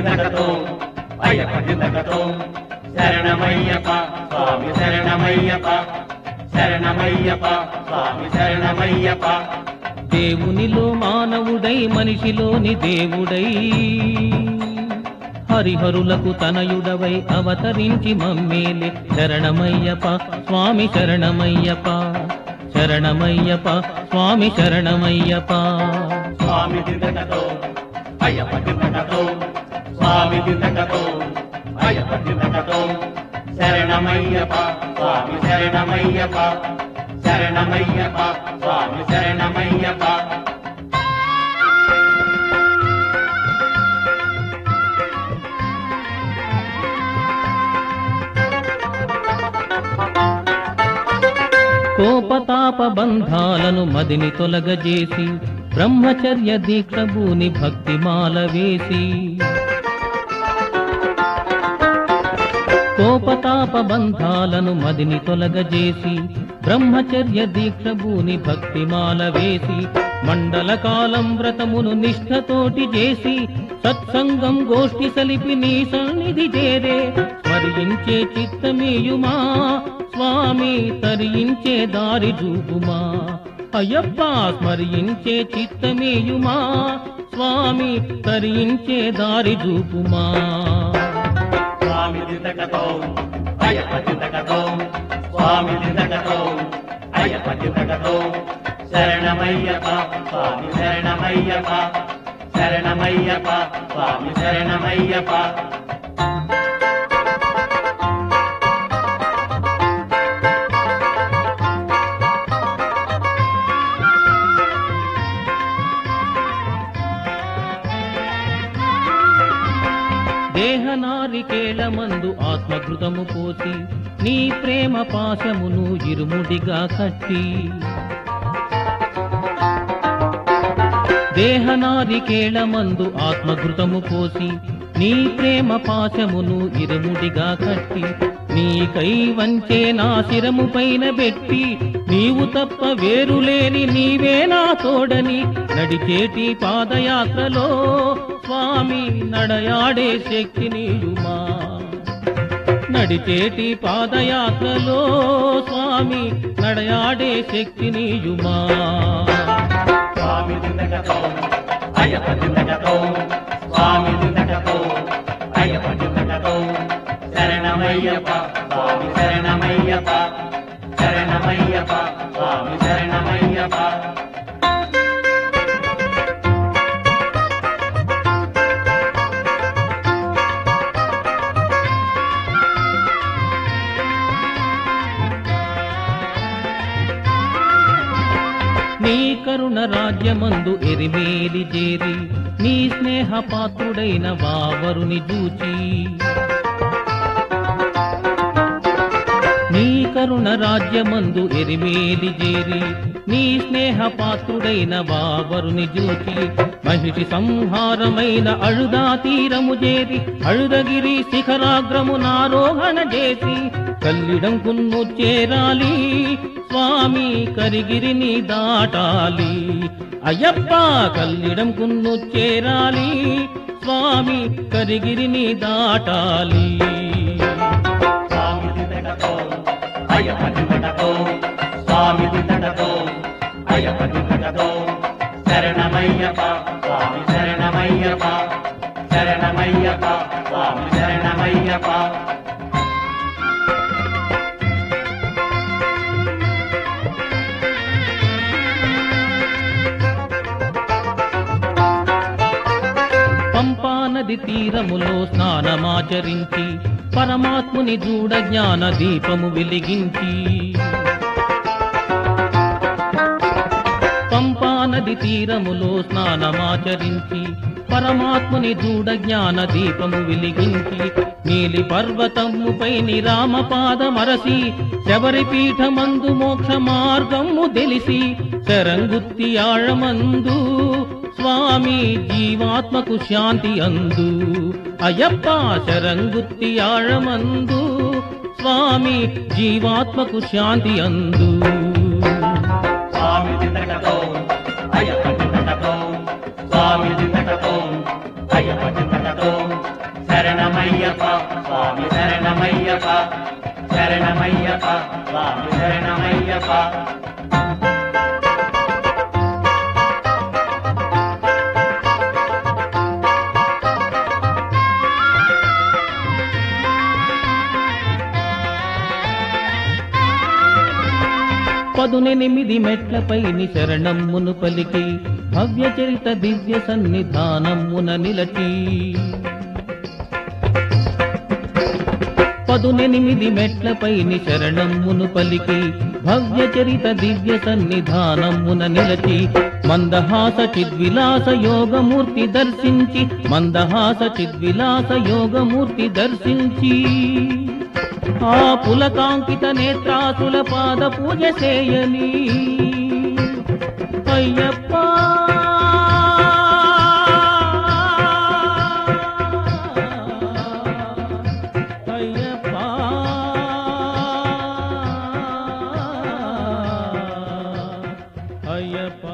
చింతకతో అయ్యప్ప చింతకతో శరణమయ్యప్ప స్వామి శరణమయ్యప్ప శరణమయ్యప్ప స్వామి శరణమయ్యప్ప దేవునిలో మానవుడై మనిషిలోని దేవుడై హరిహరులకు తనయుడవై అవతరించి మమ్మేలే శరణమయ్యప్ప స్వామి శరణమయ్యప్ప శరణమయ్యప్ప స్వామి శరణమయ్యప్ప స్వామి చింతకతో అయ్యప్ప చింతకతో స్వామి చింతకతో అయ్యప్ప చింతకతో శరణమయ్యప్ప స్వామి శరణమయ్యప్ప శరణమయ్యప్ప స్వామి శరణమయ్యప్ప కోపతాప బంధాలను మదిని తొలగజేసి బ్రహ్మచర్య దీక్ష భూని భక్తిమాల వేసి కోపతాప బంధాలను మదిని తొలగజేసి బ్రహ్మచర్య దీక్ష భూని భక్తిమాల వేసి మండల కాలం వ్రతమును నిష్ఠతోటి చేసి సత్సంగం గోష్ఠి సలిపి నీ సన్నిధి చేరే స్మరించే చిత్తమేయుమా స్వామి తరించే దారి చూపుమా అయ్యప్ప స్మరించే చిత్తమేయుమా స్వామి తరించే దారి చూపుమా స్వామి చింతకతో అయ్యప్ప చింతకతో స్వామి చింతకతో అయ్యప్ప చింతకతో శరణమయ్యప్ప స్వామి శరణమయ్యప్ప శరణమయ్యప్ప స్వామి శరణమయ్యప్ప దేహనారికేళ మందు ఆత్మఘృతము పోసి నీ ప్రేమ పాశమును ఇరుముడిగా కట్టి దేహనారికేళ మందు ఆత్మఘృతము పోసి నీ ప్రేమ పాశమును ఇరుముడిగా కట్టి నీకై వంచే నా శిరము పైన పెట్టి నీవు తప్ప వేరులేని నీవే నా తోడని నడిచేటి పాదయాత్రలో స్వామి నడయాడే శక్తి నీయుమా నడిచేటి పాదయాత్రలో స్వామి నడయాడే శక్తి నీయుమా స్వామి చింతకతో అయ్యప్ప చింతకతో స్వామి చింతకతో అయ్యప్ప చింతకతో శరణమయ్యప్ప స్వామి శరణమయ్యప్ప శరణమయ్యప్ప స్వామి శరణమయ్యప్ప నీ కరుణ రాజ్యమందు ఎరిమేలి చేరి నీ స్నేహ పాత్రుడైన వావరుని చూచి నీ కరుణ రాజ్యమందు ఎరిమేలి చేరి నీ స్నేహ పాత్రుడైన వావరుని చూచి మహిషి సంహారమైన అழுదా తీరము చేరి అழுదగిరి శిఖరాగ్రము నారోహణ చేసి కల్లిడం కున్ను చేరాలి స్వామి కరిగిరిని దాటాలి అయ్యప్ప కల్లిడం కున్ను చేరాలి స్వామి కరిగిరిని దాటాలి స్వామి చింతకతో అయ్యప్ప చింతకతో స్వామి చింతకతో అయ్యప్ప చింతకతో శరణమయ్యప్ప స్వామి శరణమయ్యప్ప శరణమయ్యప్ప స్వామి శరణమయ్యప్ప పంపానది తీరములో స్నానమాచరించి పరమాత్ముని చూడ జ్ఞాన దీపము వెలిగించి పంపానది తీరములో స్నానమాచరించి పరమాత్ముని చూడ జ్ఞాన దీపము వెలిగించి నీలి పర్వతముపై నిరామపాదమరసి శబరి పీఠమందు మోక్ష మార్గము తెలిసి శరంగుత్తి ఆഴమందు స్వామి జీవాత్మకు శాంతి అందు అయ్యప్ప శరంగుత్తి ఆഴమందు స్వామి జీవాత్మకు శాంతి అందు స్వామి చింతకతో అయ్యప్ప చింతకతో స్వామి చింతకతో అయ్యప్ప చింతకతో తింతకతో శరణమయ్యప్ప స్వామి శరణమయ్యప్ప శరణమయ్యప్ప స్వామి శరణమయ్యప్ప పదునెనిమిది మెట్లపైని శరణమ్మును పలికి భవ్య చరిత దివ్య సన్నిధానమున నిలచి పదునెనిమిది మెట్లపైని శరణమ్మును పలికి భవ్య చరిత దివ్య సన్నిధానమున నిలచి మందహాస చిద్విలాస యోగమూర్తి దర్శించి మందహాస చిద్విలాస యోగమూర్తి దర్శించి ఆ పులకాంకిత నేత్రాసుల పాద పూజ చేయని అయ్యప్ప అయ్యప్ప అయ్యప్ప